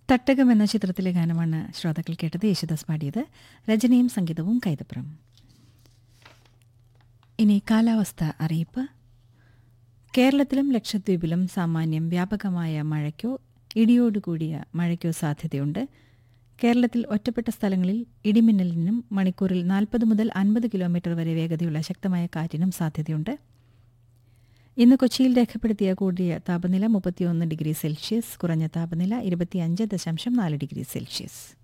തട്ടകം എന്ന ചിത്രത്തിലെ ഗാനമാണ് ശ്രോതാക്കൾ കേട്ടത് യേശുദാസ് പാടിയത് രചനയും സംഗീതവും കൈതപ്രം ഇനി കാലാവസ്ഥ അറിയിപ്പ് കേരളത്തിലും ലക്ഷദ്വീപിലും സാമാന്യം വ്യാപകമായ മഴയ്ക്കോ ഇടിയോടുകൂടിയ മഴയ്ക്കോ സാധ്യതയുണ്ട് കേരളത്തിൽ ഒറ്റപ്പെട്ട സ്ഥലങ്ങളിൽ ഇടിമിന്നലിനും മണിക്കൂറിൽ നാൽപ്പത് മുതൽ അൻപത് കിലോമീറ്റർ വരെ വേഗതയുള്ള ശക്തമായ കാറ്റിനും സാധ്യതയുണ്ട് ഇന്ന് കൊച്ചിയിൽ രേഖപ്പെടുത്തിയ കൂടിയ താപനില മുപ്പത്തിയൊന്ന് ഡിഗ്രി സെൽഷ്യസ് കുറഞ്ഞ താപനില ഇരുപത്തിയഞ്ച് ദശാംശം നാല് ഡിഗ്രി സെൽഷ്യസ്